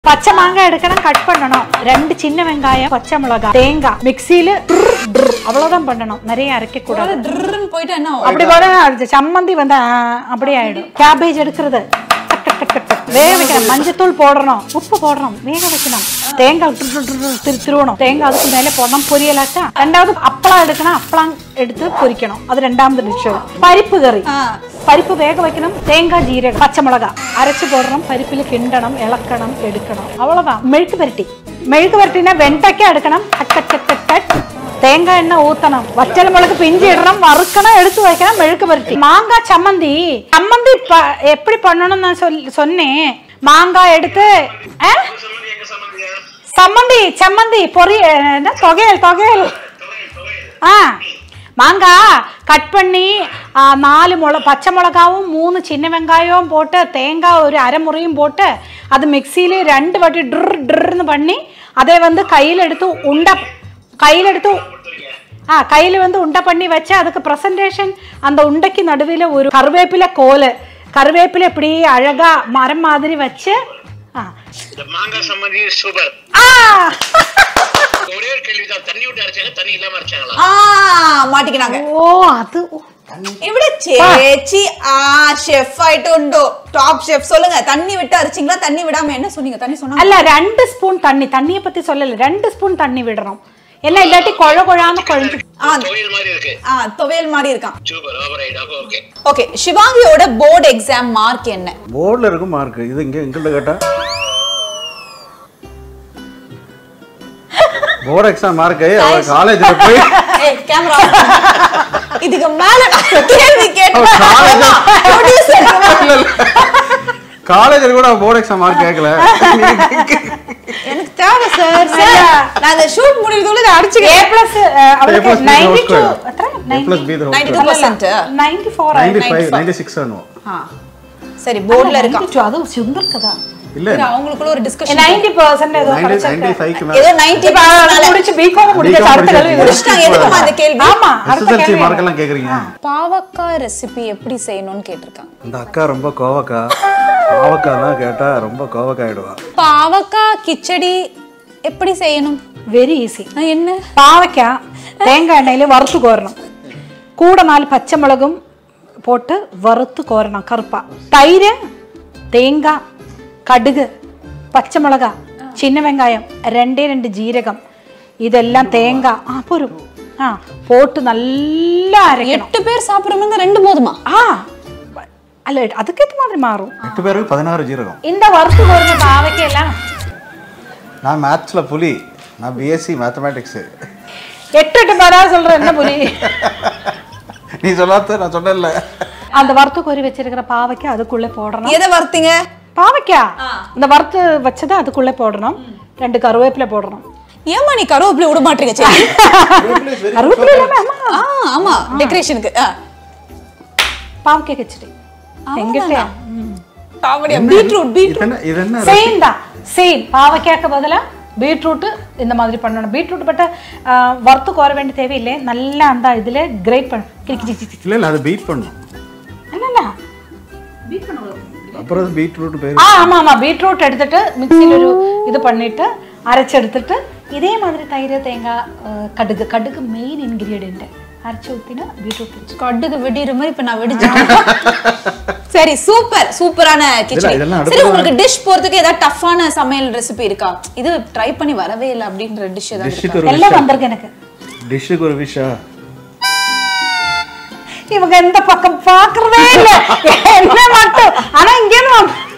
பச்சை மாங்காய் எடுக்கணும் கட் பண்ணணும் ரெண்டு சின்ன வெங்காயம் பச்சை மிளகாய் தேங்காய் மிக்சியில அவ்வளவுதான் பண்ணணும் நிறைய அரைக்க கூடாது ட்ருன்னு போயிட்டு என்ன ஆகும்? அப்படி போல அது சம்மந்தி வந்து ஆ, அப்படியே ஆயிடும் கேபேஜ் எடுக்கிறது டக் டக் டக் டக் டக். வேக வைக்கணும் மஞ்சத்தூள் போடணும் உப்பு போடணும் வேக வைக்கணும் தேங்காய் டு- டு- டு- டு- திரு திருவணும் தேங்காய் அதுக்கு மேலே போடணும் பொரியலாச்சா ரெண்டாவது அப்பளம் எடுக்கணும் அப்பளம் எடுத்து பொரிக்கணும் அது ரெண்டாவது டிஷ் பருப்பு கறி ஆ. பருப்பு வேக வைக்கணும் தேங்காய் ஜீரகம் பச்சை மிளகாய் அரைச்சு போடுறோம் பருப்பில் கிண்டணும் இളക്കണം எடுக்கணும் அவ்வளவுதான் மெழுக்கு பரட்டி மெழுக்கு பரட்டினா வெண்டைக்காய் எடுக்கணும் cut cut cut cut cut தேங்காய் எண்ணெய் ஊத்தணும் வச்சல் மிளகு பிஞ்சு இடணும் வறுக்கணும் எடுத்து வைக்கணும் மெழுக்கு பரட்டி மாங்காய் சம்மந்தி சம்மந்தி ப- எப்படி பண்ணணும்னு நான் சொல் சொன்னேன் மாங்காய் எடுத்து ஆ? சம்மந்தி சம்மந்தி பொரி என்ன தொகையல் தொகையல் ஆ மாங்காய் கட் பண்ணி ஆ, நாலு முள பச்சை மிளகாவும் மூணு சின்ன வெங்காயവും போட்டு தேங்காய் ஒரு அரைமுறையும் போட்டு அது மிக்சியில் ரெண்டு வாட்டி ட்ரு ட்ருன்னு பண்ணி அதை வந்து கையில் எடுத்து உண்டை கையில் எடுத்து ஆ கையில் வந்து உண்டை பண்ணி வச்சு அதுக்கு ப்ரெசன்டேஷன் அந்த உண்டைக்கு நடுவில் ஒரு கருவேப்பிலை கோல் கருவேப்பிலை இப்படி அழகா மரம் மாதிரி வச்சு ஆ இந்த மாங்காய் சம்மந்தி சூப்பர் ஆ ஒரே ஒரு கேள்விதான் தண்ணி விட்டு அரைச்சாங்க தண்ணி இல்லாம அரைச்சாங்களா ஆ மாட்டிக்கினாங்க ഓ അത് ഓ. ഇവിടെ ചേച്ചി ആ ഷെഫ് ആയിട്ടുണ്ടോ டாப் ஷெஃப் சொல்லுங்க தண்ணி விட்டு அரைச்சிங்களா தண்ணி விடாம என்ன சொன்னீங்க தண்ணி சொன்னாங்க അല്ല രണ്ട് സ്പൂൺ തണ്ണി തണ്ണിയെ പറ്റി சொல்லல രണ്ട് ஸ்பூன் தண்ணி விடணும் என்ன இல்லாட்டி குழ குழாம குழஞ்சு ஆ கோயில் மாதிரி இருக்கு ஆ துவையல் மாதிரி இருக்கான் சூப்பர் ரைட் அப்போ ஓகே ஓகே சிவாங்கியோட போர்டு எக்ஸாம் மார்க் என்ன போர்டில் இருக்கும் மார்க் இது இங்கே எங்கள்கிட்ட கேட்டா போர்டு எக்ஸாம் மார்க்கு அவர் காலேஜில் போய் ஏய் கேமரா இதுக்கு மேல நான் கேள்வி அவ college- கேட்டேன் காலேஜில் கூட போர்டு எக்ஸாம் மார்க் கேட்கல எனக்கு தேவை சார் சார் நான் இந்த ஷூட் முடியறதுக்குள்ள இதை ஏ அடிச்சுக்கிறேன் பிளஸ் A அவளுக்கு plus B the ninety whole two square. A plus B the whole ninety square. Two percent ninety four ninety five ninety six வேணும் சரி போர்டுல இருக்கான் அது சுந்தர் கதா இல்லை சரி, அவங்களுக்குள்ள ஒரு டிஸ்கஷன் நைன்டி பர்சன்ட் ஏதோ நைன்டி நைன்டி கிடைச்சிருக்கு ஃபைவ்க்கு ஏதோ மேலே 90 இப்ப அவளுக்கு முடிச்சு பிகாம் முடிச்ச BCom அடுத்த கேள்வி முடிச்சாச்சு. முடிச்சிட்டாங்க எதுக்குமா அந்த கேள்வி ஆமா அடுத்த எஸ்எஸ்எல்சி கேள்வி மார்க்கெல்லாம் கேட்குறீங்க பாவக்காய் ரெசிபி எப்படி செய்யணும்னு கேட்டிருக்காங்க இந்த அக்கா ரொம்ப கோவக்கா கோவக்காலாம் கேட்டால் ரொம்ப கோவக்காயிடுவா பாவக்காய் கிச்சடி எப்படி செய்யணும் வெரி ஈஸி ஆ, என்ன பாவக்காய் தேங்காய் எண்ணெயில் வறுத்து கோரணும் கூட நாலு பச்சை மிளகும் போட்டு வறுத்து கோரணும் கருப்பா தயிர் தேங்காய் கடுகு பச்சை மிளகாய் சின்ன வெங்காயம் ரெண்டே ரெண்டு ஜீரகம் இதெல்லாம் தேங்காய் ஆ போரும் ஆ போட்டு நல்லா அரைக்கணும் எட்டு பேர் சாப்பிடுறவங்க ரெண்டு போதுமா ஆ அல்ல அதுக்கேற்ற மாதிரி மாறும் எட்டு பேருக்கு பதினாறு ஜீரகம் இந்த வறுத்து கோருங்க பாவக்காயெல்லாம் நான் மேத்ஸில் புலி நான் பிஎஸ்சி மேத்தமேட்டிக்ஸு எட்டு எட்டு பேரா சொல்ற என்ன புரி நீ சொல்லாத நான் சொன்னேன்ல அந்த வறுத்து கோரி வச்சிருக்கிற பாவைக்காய் அதுக்குள்ளே போடணும் எதை வறுத்தீங்க பாவைக்காய் இந்த வறுத்து வச்சதை அதுக்குள்ளே போடணும் ரெண்டு கருவேப்பிலை போடணும் ஏமா நீ கருவேப்பிலை விட மாட்டீங்க சரி கருவேப்பிலை இல்லாம அம்மா ஆ ஆமா டெக்கரேஷனுக்கு பாவக்காய் கிச்சடி எங்கிட்ட காமெடியா பீட்ரூட் பீட் இது என்ன இது என்ன சேம் தான் சேம் பாவக்காய்க்கு பதிலா பீட்ரூட் இந்த மாதிரி பண்ணணும் பீட்ரூட் பட்ட ஆ, வறுத்து கோர வேண்டிய தேவையில்லை நல்லா அந்த இதுல கிரேட் பண்ண கிரிக்கி கிரிக்கி கிரிக்கி. இல்லை இல்லை அது பீட் பண்ணும் இல்ல இல்ல அப்புறம் அது பீட்ரூட் பேர் ஆ ஆமா ஆமா பீட்ரூட் எடுத்துட்டு மிக்சியில் ஒரு இது பண்ணிட்டு அரைச்சு எடுத்துட்டு இதே மாதிரி தயிர் தேங்காய் ஆ, கடுகு கடுகு மெயின் இன்கிரியடியன்ட் அரைச்சு ஊத்தினா பீட்ரூட் வச்சு கடுகு வெடிற மாதிரி இப்ப நான் வெடிச்சேன் சரி சூப்பர் சூப்பரான கிச்சடி இதெல்லாம் சரி உங்களுக்கு டிஷ் போறதுக்கு ஏதாவது டஃப்பான சமையல் ரெசிபி இருக்கா இது ட்ரை பண்ணி வரவே இல்லை அப்படின்ற டிஷ் ஏதாவது இருக்கா? டிஷ்ஷுக்கு ஒரு எல்லாம் விஷா வந்திருக்கு எனக்கு டிஷ்ஷுக்கு ஒரு விஷா இவங்க இந்த பக்கம் பாக்குறதே இல்ல என்ன மட்டும் ஆனா இங்க